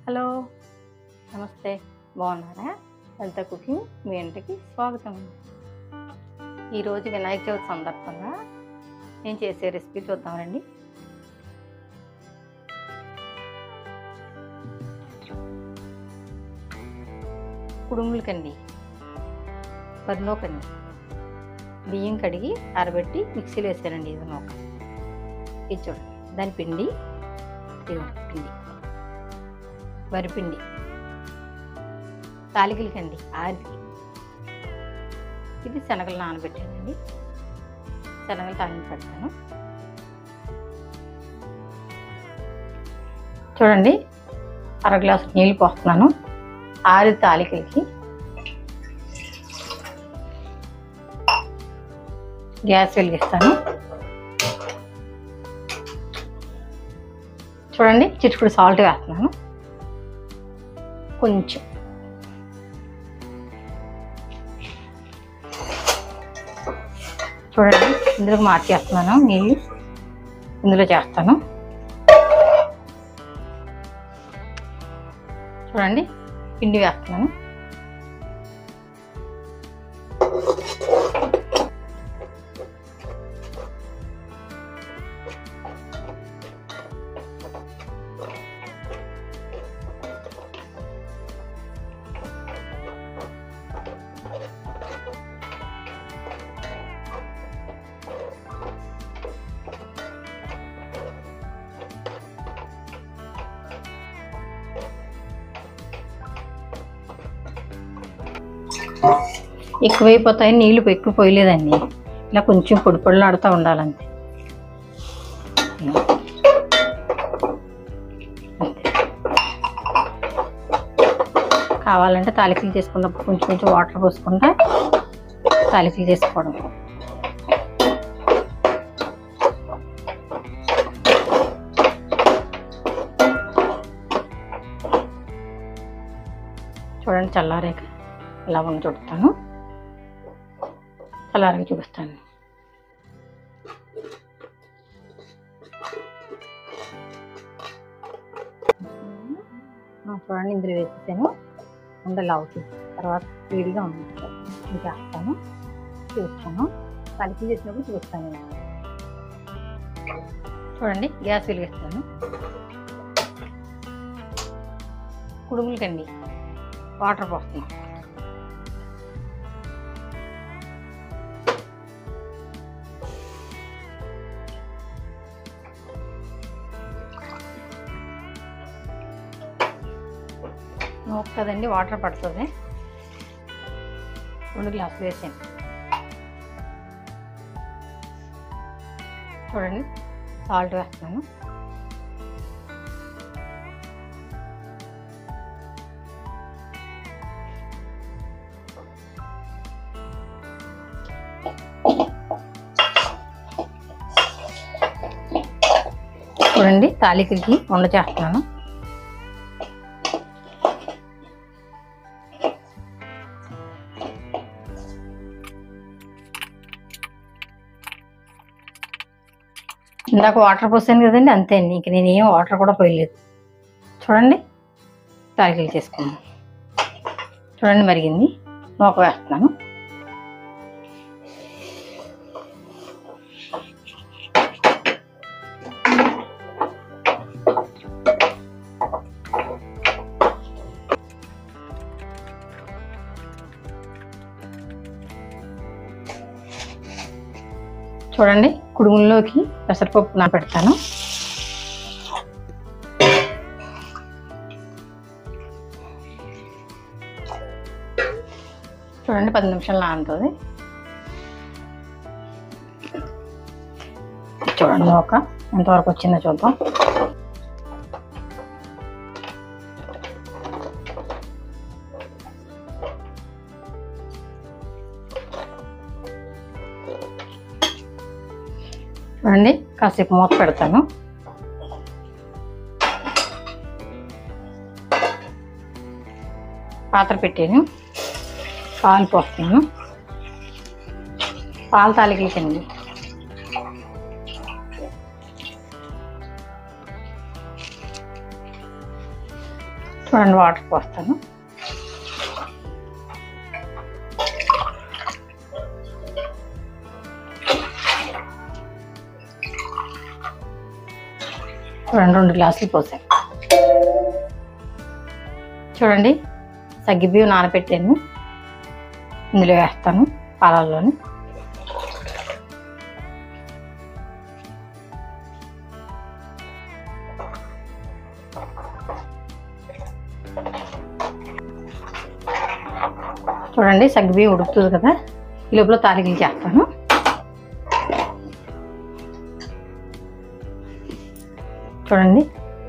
Hello నమస్తే బాగున్నారా లలిత cooking మీ ఇంటికి స్వాగతం ఈరోజు వినాయక చవితి సందర్భంగా నేను చేసే రెసిపీ చూద్దామండి కుడుములకండి పర్నోకండి బియ్యం కడిగి ఆరబెట్టి మిక్సీలో వేసానండి ఇది నూక ఇది చూడండి దాని పిండి ఇది పిండి వరిపిండి తాలికలకండి ఆరికి ఇది శనగలు నానబెట్టానండి శనగలు తాలింపు పెడతాను చూడండి అర గ్లాసు నీళ్ళు పోస్తున్నాను ఆరు తాలికలకి గ్యాస్ వెలిగిస్తాను చూడండి చిటుకుడు సాల్ట్ వేస్తున్నాను కొంచెం చూడండి ఇందులోకి మార్చేస్తున్నాను నీళ్ళు ఇందులో చేస్తాను చూడండి పిండి వేస్తున్నాను ఎక్కువైపోతాయి నీళ్లు ఎక్కువ పోయలేదండి ఇలా కొంచెం పొడి పొడిలాడుతూ ఉండాలంతే అంతే. కావాలంటే తాలికలు చేసుకున్నప్పుడు కొంచెం కొంచెం వాటర్ పోసుకుంటా తాలికలు చేసుకోవడం చూడండి చల్లారాక ఇలా ఉన్న చుడతాను చల్లారగా చూపిస్తాను ఆ, చూడండి ఇందులో వేసేసాను ఉండలు అవుతుంది తర్వాత వేడిగా ఉంది ఇంకా వేస్తాను చూస్తాను కలిపి చేసినప్పుడు చూస్తాను నేను. చూడండి గ్యాస్ వెలిగిస్తాను కుడుములకండి వాటర్ పోస్తున్నాను నూక కదండి వాటర్ పడుతుంది రెండు గ్లాసులు వేసాను చూడండి సాల్ట్ వేస్తున్నాను చూడండి తాలికలకి వండ చేస్తున్నాను ఇందాక వాటర్ పోసాను కదండి అంతే అండి ఇంక నేను ఏం వాటర్ కూడా పోయలేదు చూడండి తాలికలు చేసుకున్నాను చూడండి మరిగింది నూక వేస్తున్నాను చూడండి కుడుముల్లోకి పెసరపప్పు నానబెడతాను చూడండి పది నిమిషాలు నానుతుంది చూడండి ఒక ఎంతవరకు వచ్చిందో చూద్దాం చూడండి కాసేపు మూత పెడతాను పాత్ర పెట్టాను పాలు పోస్తున్నాను పాలు తాలికలకండి చూడండి వాటర్ పోస్తాను చూడండి రెండు గ్లాసులు పోసాను చూడండి సగ్గిబియ్యం నానబెట్టాను ఇందులో వేస్తాను పాలల్లోని చూడండి సగ్గుబియ్యం ఉడుకుతుంది కదా ఈ లోపల తాలికలు చేస్తాను చూడండి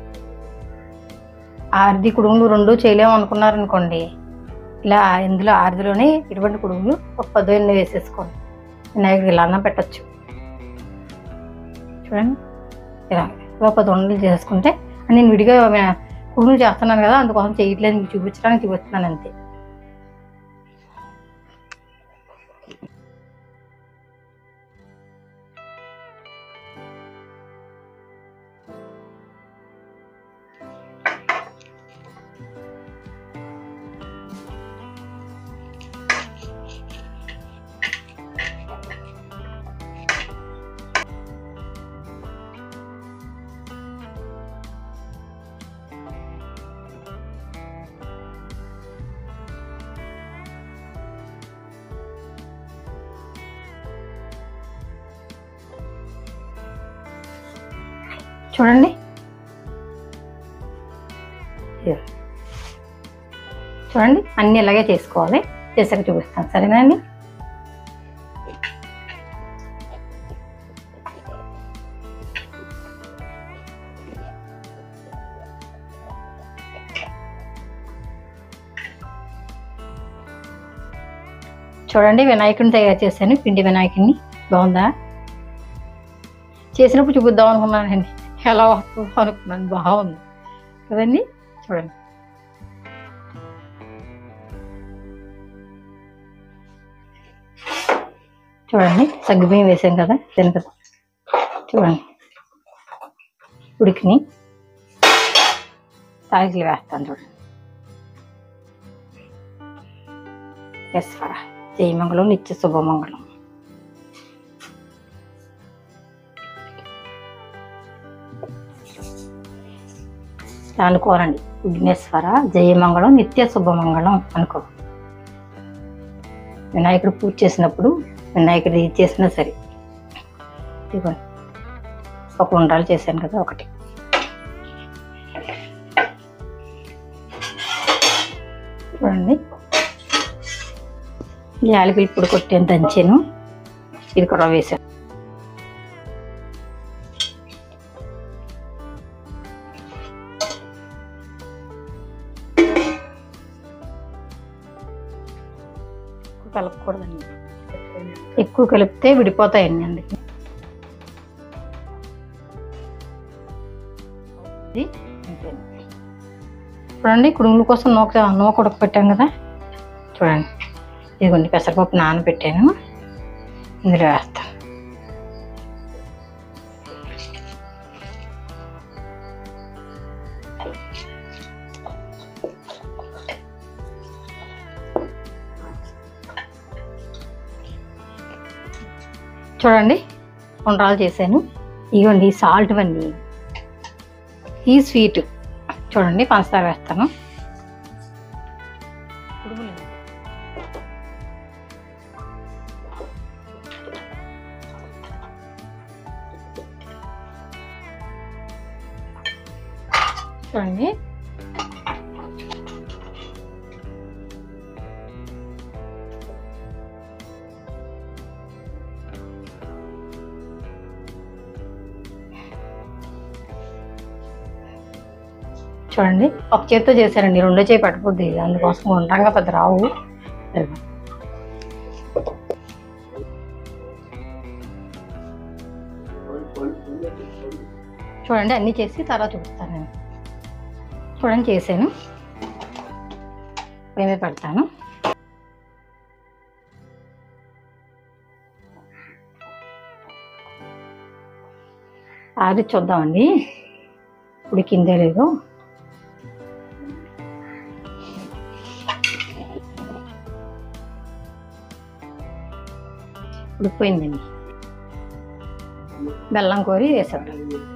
ఆరిది కుడుములు రెండు చేయలేము అనుకున్నారు అనుకోండి ఇలా ఇందులో ఆరిదిలోనే ఇటువంటి కుడుములు ఒక పదిహేను వేసేసుకోండి వినాయకుడికి ఇలా అన్నం పెట్టచ్చు చూడండి ఇలా ఒక పది ఉండలు చేసుకుంటే నేను విడిగా కుడుములు చేస్తున్నాను కదా అందుకోసం చేయట్లేదు మీకు చూపించడానికి చూపిస్తున్నాను అంతే చూడండి ఇదిగో. చూడండి అన్ని ఇలాగే చేసుకోవాలి చేసాక చూపిస్తాను సరేనండి చూడండి వినాయకుడిని తయారు చేశాను పిండి వినాయకుడిని బాగుందా చేసినప్పుడు చూపిద్దాం అనుకున్నానండి ఎలా వస్తుందో అనుకున్నాను బాగుంది కదండి చూడండి చూడండి సగ్గుబియ్యం వేసాం కదా తిన కదా చూడండి ఉడికిని తాగిలు వేస్తాను చూడండి ఎస్వర జయమంగళం నిత్య శుభమంగళం ఇలా అనుకోవాలండి విఘ్నేశ్వర జయమంగళం నిత్య శుభమంగళం అనుకో వినాయకుడు పూజ చేసినప్పుడు వినాయకుడు ఇది చేసినా సరే ఇదిగోండి ఒక ఉండ్రాలు చేశాను కదా ఒకటి చూడండి యాలకులు ఇప్పుడు కొట్టాను దంచాను ఇది కూడా వేసాను ఎక్కువ కలపకూడదండి ఎక్కువ కలిపితే విడిపోతాయండి అందుకే ఇది అంతేనండి. చూడండి కుడుముల కోసం నూక నూక ఉడకపెట్టాం కదా చూడండి ఇదిగోండి పెసరపప్పు నానబెట్టాను ఇందులో వేస్తాను చూడండి ఉండ్రాలు చేశాను ఇగోండి సాల్ట్ ఇవన్నీ ఈ స్వీట్ చూడండి పంచదార వేస్తాను కుడుములు. చూడండి చూడండి ఒక చేతితో చేశారండి రెండో చేయి పట్టుకుద్ది అందుకోసం ఉంటాంగా పెద్ద రావు ఇదిగో. చూడండి అన్నీ చేసి తర్వాత చూపిస్తాను నేను చూడండి చేశాను పొయ్యి మీద పెడతాను ఆది చూద్దామండి ఉడికిందో లేదో ఉడికిపోయిందండి బెల్లం కోరి వేసాడు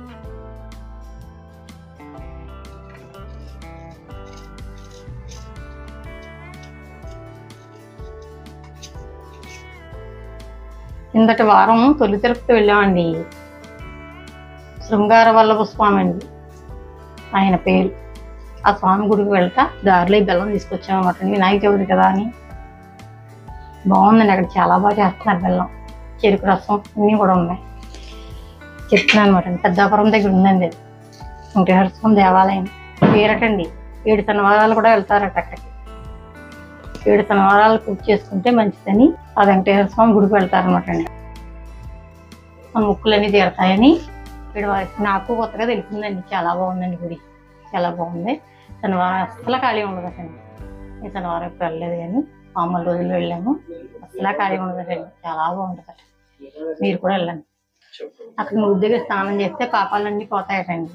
ఇంతటి వారం తొలి తిరుపతి వెళ్ళామండి శృంగార వల్లభ స్వామి అండి ఆయన పేరు ఆ స్వామి గుడికి వెళ్తా దారిలో ఈ బెల్లం తీసుకొచ్చామన్నమాట వినాయక చవితి కదా అని బాగుందండి అక్కడ చాలా బాగా చేస్తున్నారు బెల్లం చెరుకు రసం అన్నీ కూడా ఉన్నాయి చెప్తున్నాను అనమాట పెద్దాపురం దగ్గర ఉందండి అది వెంకటేశ్వర స్వామి దేవాలయం పేరటండి ఏడు శనివారాలు కూడా వెళ్తారట అక్కడికి ఏడు శనివారాలు పూజ చేసుకుంటే మంచిదని ఆ వెంకటేశ్వర స్వామి గుడికి వెళ్తారనమాట అండి మన ముక్కులన్నీ తీరతాయని ఇక్కడ వారికి నాకు కొత్తగా తెలిసిందండి చాలా బాగుందండి గుడి చాలా బాగుంది శనివారం అసలు ఖాళీ ఉండదటండి ఈ శనివారం ఎప్పుడు వెళ్ళలేదు కానీ మామూలు రోజులు వెళ్ళాము అసలు ఖాళీ ఉండదటండి చాలా బాగుంటుందట మీరు కూడా వెళ్ళండి అక్కడ నువ్వు దగ్గర స్నానం చేస్తే పాపాలన్నీ పోతాయటండి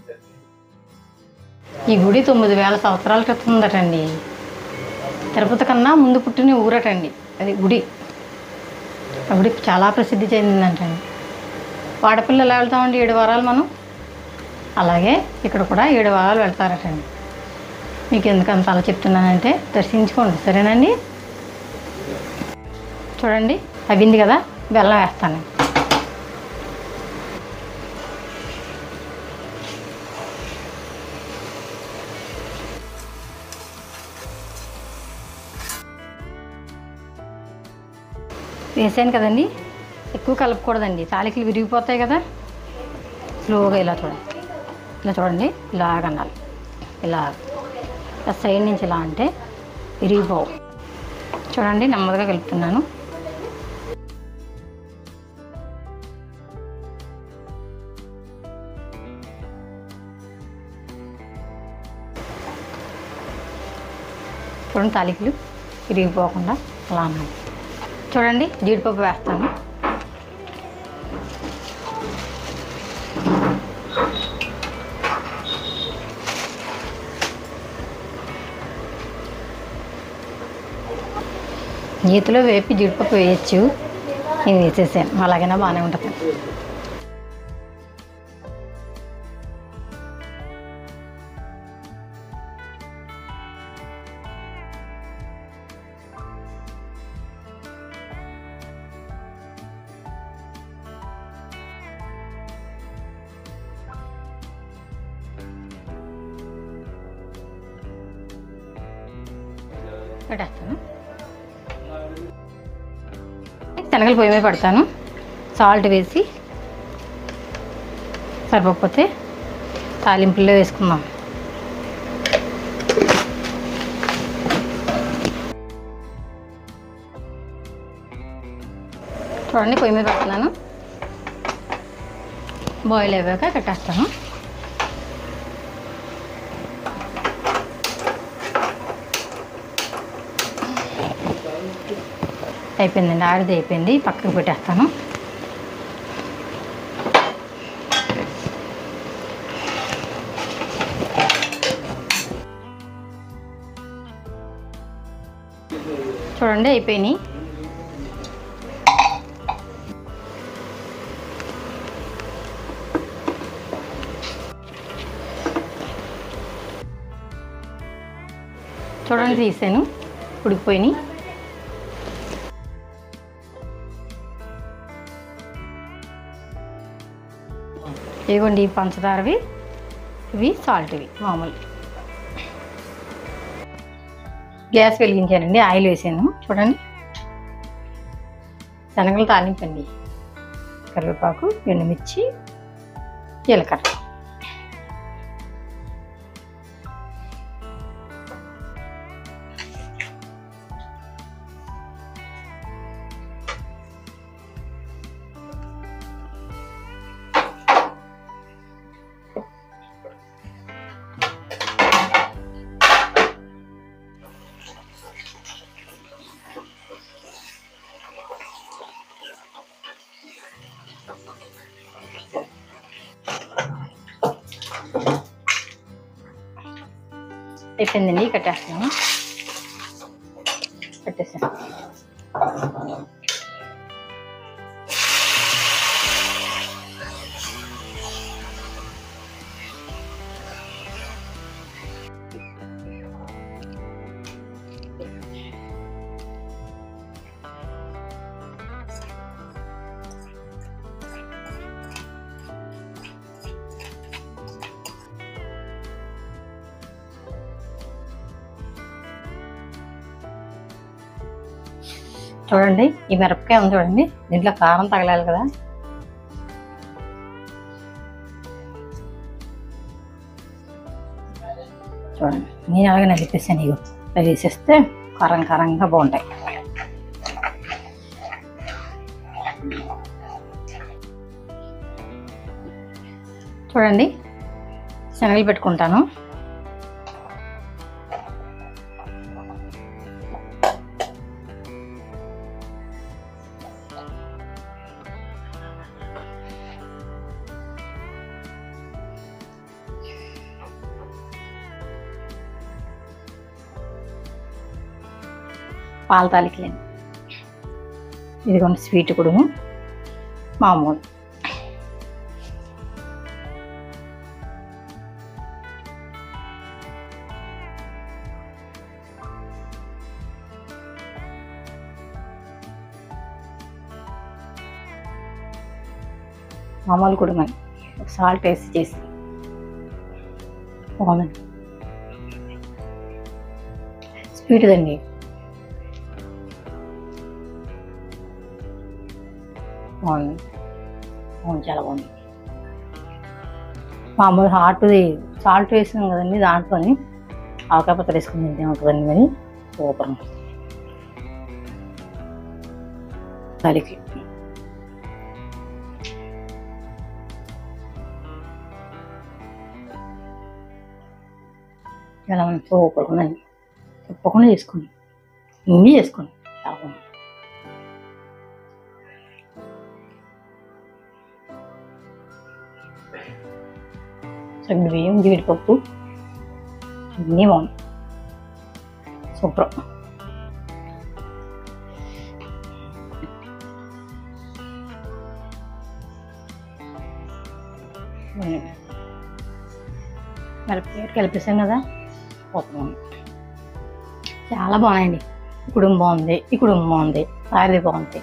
ఈ గుడి తొమ్మిది వేల సంవత్సరాల క్రితం ఉందటండి తిరుపతి కన్నా ముందు పుట్టిన ఊరటండి అది గుడి ఆ గుడి చాలా ప్రసిద్ధి చెందిందంటండి వాడపిల్ల ఎలా వెళ్తామండి ఏడు వారాలు మనం అలాగే ఇక్కడ కూడా ఏడు వారాలు వెళ్తారటండి మీకు ఎందుకు అంత అలా చెప్తున్నానంటే దర్శించుకోండి సరేనండి చూడండి అవింది కదా బెల్లం వేస్తాను వేసాను కదండి ఎక్కువ కలపకూడదండి తాలికలు విరిగిపోతాయి కదా స్లోగా ఇలా చూడండి ఇలా చూడండి ఇలాగ అనాలి ఇలా ఇలా సైడ్ నుంచి ఇలా అంటే విరిగిపోవు చూడండి నెమ్మదిగా కలుపుతున్నాను చూడండి తాలికలు విరిగిపోకుండా అలా అనాలి చూడండి జీడిపప్పు వేస్తాను గీతలో వేపి జీడిపప్పు వేయచ్చు నేను వేసేసాను అలాగైనా బాగానే ఉంటుంది పెట్టేస్తాను శనగలు పొయ్యి మీద పెడతాను సాల్ట్ వేసి సరిపోకపోతే తాలింపుల్లో వేసుకుందాం చూడండి పొయ్యి మీద పెడుతున్నాను బాయిల్ అయ్యాక కట్టేస్తాను అయిపోయిందండి ఆరిది అయిపోయింది పక్కకు పెట్టేస్తాను చూడండి అయిపోయినాయి చూడండి తీసాను ఉడికిపోయినాయి ఇదిగోండి ఇవి పంచదారవి ఇవి సాల్ట్వి మామూలు గ్యాస్ వెలిగించానండి ఆయిల్ వేసాను చూడండి శనగలు తాలింపండి కరివేపాకు ఎండుమిర్చి జీలకర్ర అయిపోయిందండి కట్టేస్తున్నాను కట్టేసాను చూడండి ఈ మిరపకాయ ఉంది చూడండి దీంట్లో కారం తగలాలి కదా చూడండి నేను అలాగే నలిపేసాను ఇగో ఇలా వేసేస్తే కారం కారంగా బాగుంటాయి చూడండి శనగలు పెట్టుకుంటాను పాల తాలికలేండి ఇదిగోండి స్వీట్ కుడుము మామూలు మామూలు కుడుమని సాల్ట్ వేసి చేసి బాగుందండి స్వీట్ దండి బాగుంది అవును చాలా బాగుంది మామూలు హాట్ది సాల్ట్ వేసాం కదండి దాంట్లోని ఆవకాయ పత్ర వేసుకుని తింటే ఉంటుందండి మరి సూపర్ దానికి చాలా మంది సూపర్ ఉందండి తప్పకుండా చేసుకోండి ఇన్ని చేసుకోండి చాలా బాగుంది సగ్గు బియ్యం జీడిపప్పు అన్నీ బాగుంది సూపర్ మరి పేరు కలిపేసాం కదా సూపర్ ఉంది చాలా బాగున్నాయండి ఈ కుటుంబం బాగుంది ఈ కుటుంబం బాగుంది సారీ బాగుంది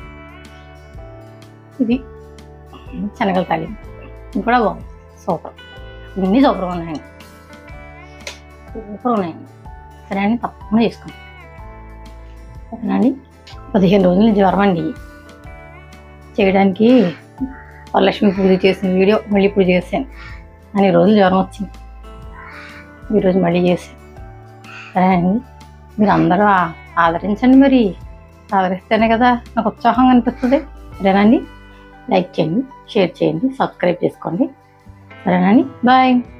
ఇది శనగలు తాగి ఇది కూడా బాగుంది సూపర్ ఇన్ని సూపర్గా ఉన్నాయండి సూపర్ ఉన్నాయండి సరే అండి తప్పకుండా చేసుకోండి ఓకేనండి పదిహేను రోజులు జ్వరం అండి చేయడానికి వరలక్ష్మి పూజ చేసిన వీడియో మళ్ళీ ఇప్పుడు చేశాను అన్ని రోజులు జ్వరం వచ్చింది ఈరోజు మళ్ళీ చేశాను సరే అండి మీరు అందరూ ఆ- ఆదరించండి మరి ఆదరిస్తేనే కదా నాకు ఉత్సాహంగా అనిపిస్తుంది సరేనండి లైక్ చేయండి షేర్ చేయండి సబ్స్క్రైబ్ చేసుకోండి సరేనండి బాయ్